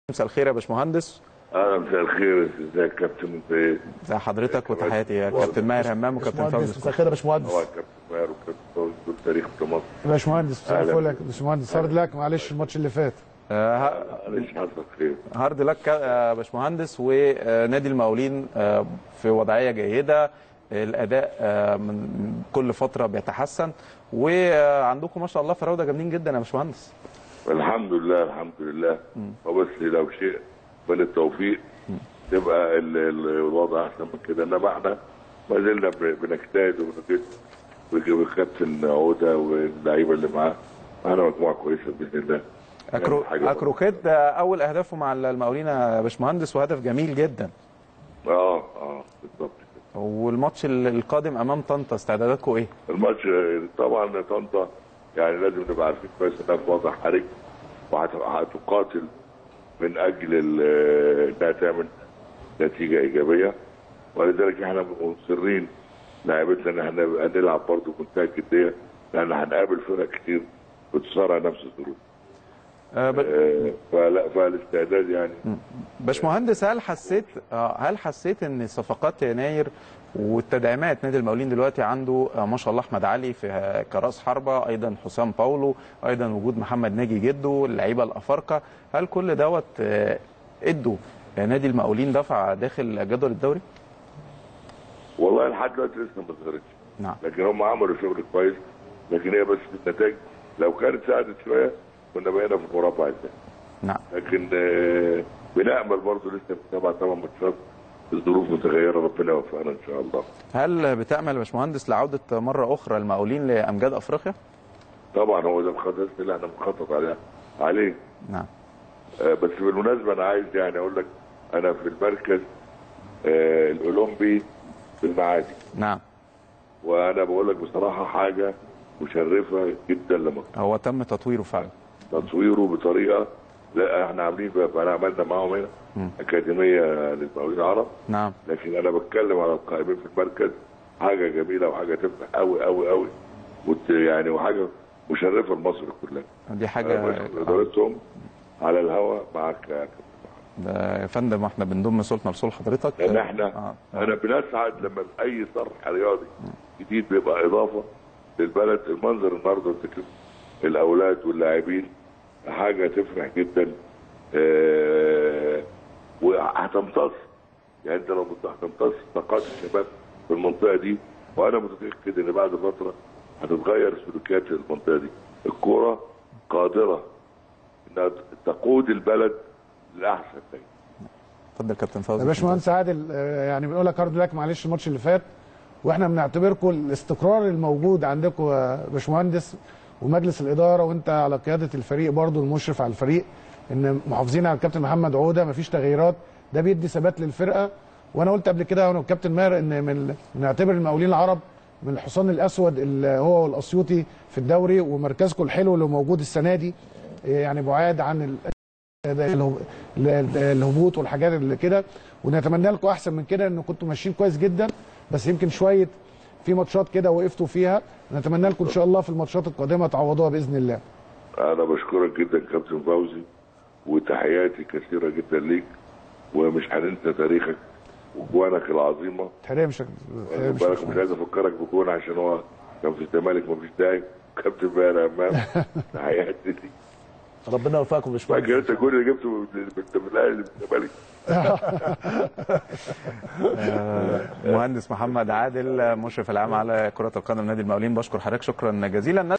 مساء الخير يا باشمهندس اهلا مساء الخير ازيك يا كابتن انت ايه؟ ازي حضرتك وتحياتي يا كابتن ماهر همام وكابتن باشمهندس فوزي مساء الخير يا باشمهندس طبعا كابتن ماهر وكابتن فوزي دول تاريخ في مصر يا باشمهندس مساء أهلا. الفل يا باشمهندس هارد لك معلش الماتش اللي فات آه، معلش حصل خير هارد لك يا باشمهندس ونادي المقاولين آه، في وضعيه جيده الاداء آه، من كل فتره بيتحسن وعندكم ما شاء الله فراوده جامدين جدا يا باشمهندس الحمد لله الحمد لله هو بس لو شيء من التوفيق تبقى ال- ال- الوضع احسن من كده انما احنا ما زلنا ب- بنجتهد وبنجد بالكابتن عوده واللعيبه اللي معاه معانا مجموعه كويسه باذن الله أكرو نعمل حاجة اكروكيت آه، اول اهدافه مع المقاولين يا باشمهندس وهدف جميل جدا اه اه بالظبط كده. والماتش ال- القادم امام طنطا استعداداتكم ايه؟ الماتش طبعا طنطا يعني لازم نبقى عارفين كويس انها في وضع حرج وهتقاتل من اجل ال- انها تعمل نتيجه ايجابيه ولذلك احنا مصرين لاعبتنا ان احنا نبقى نلعب برضه بمنتهى الجديه لان هنقابل فرق كتير بتصارع نفس الظروف آه، ب- آه، فلا فالاستعداد يعني باشمهندس هل حسيت آه، هل حسيت ان صفقات يناير والتدعيمات نادي المقاولين دلوقتي عنده آه، ما شاء الله احمد علي في آه، كراس حربه ايضا حسام باولو ايضا وجود محمد ناجي جده اللعيبه الافارقه هل كل دوت آه، ادوا آه، نادي المقاولين دفع داخل جدول الدوري؟ والله لحد دلوقتي لسه ما ظهرتش نعم لكن هم عملوا شغل كويس لكن هي بس في النتائج لو كانت ساعدت شويه كنا بقينا في المربع الثاني نعم لكن آه، بنامل برضه لسه في سبع ثمان ماتشات الظروف متغيره ربنا يوفقنا ان شاء الله هل بتامل يا باشمهندس لعوده مره اخرى المقاولين لامجاد افريقيا؟ طبعا هو ده الخطط اللي احنا بنخطط عليه عليه نعم آه، بس بالمناسبه انا عايز يعني اقول لك انا في المركز آه، الاولمبي في المعادي نعم وانا بقول لك بصراحه حاجه مشرفه جدا لما هو تم تطويره فعلا تصويره بطريقه لا احنا عاملين بقى انا عملنا معاهم هنا اكاديميه للمقاولين العرب نعم لكن انا بتكلم على القائمين في المركز حاجه جميله وحاجه تفرح قوي قوي قوي وت يعني وحاجه مشرفه لمصر كلها دي حاجه انا بشكر ادارتهم على الهوا معاك يا كابتن ده يا فندم احنا بنضم صوتنا لصوت حضرتك لان احنا آه. آه. انا بنسعد لما اي صرح رياضي جديد بيبقى اضافه للبلد المنظر النهارده انت تشوف الاولاد واللاعبين حاجه تفرح جدا آه، وهتمتص يعني انت لو هتمتص طاقات الشباب في المنطقه دي وانا متاكد ان بعد فتره هتتغير سلوكيات المنطقه دي الكوره قادره انها تقود البلد لاحسن شيء اتفضل كابتن فوزي يا باشمهندس عادل آه، يعني بنقول لك هارد لك معلش الماتش اللي فات واحنا بنعتبركم الاستقرار الموجود عندكم يا باشمهندس ومجلس الاداره وانت على قياده الفريق برضو المشرف على الفريق ان محافظين على الكابتن محمد عوده مفيش تغييرات ده بيدي ثبات للفرقه وانا قلت قبل كده انا والكابتن ماهر ان من نعتبر المقاولين العرب من الحصان الاسود اللي هو والاسيوطي في الدوري ومركزكم الحلو اللي موجود السنه دي يعني بعاد عن ال... ده اله- ال- الهبوط والحاجات اللي كده ونتمنى لكم احسن من كده ان كنتوا ماشيين كويس جدا بس يمكن شويه في ماتشات كده وقفتوا فيها نتمنى لكم ان شاء الله في الماتشات القادمه تعوضوها باذن الله انا بشكرك جدا كابتن فوزي وتحياتي كثيره جدا ليك ومش هننسى تاريخك وجوانك العظيمه تحرمش واخد بالك مش عايز افكرك بجون عشان هو كان في الزمالك مفيش داعي كابتن ماهر امام تحياتي ليك ربنا يوفقكم يا فاكر باشمهندس انت الجون اللي جبته من من الاهلي من الزمالك مهندس محمد عادل مشرف العام على كرة القدم نادي المقاولين بشكر حضرتك شكرا جزيلا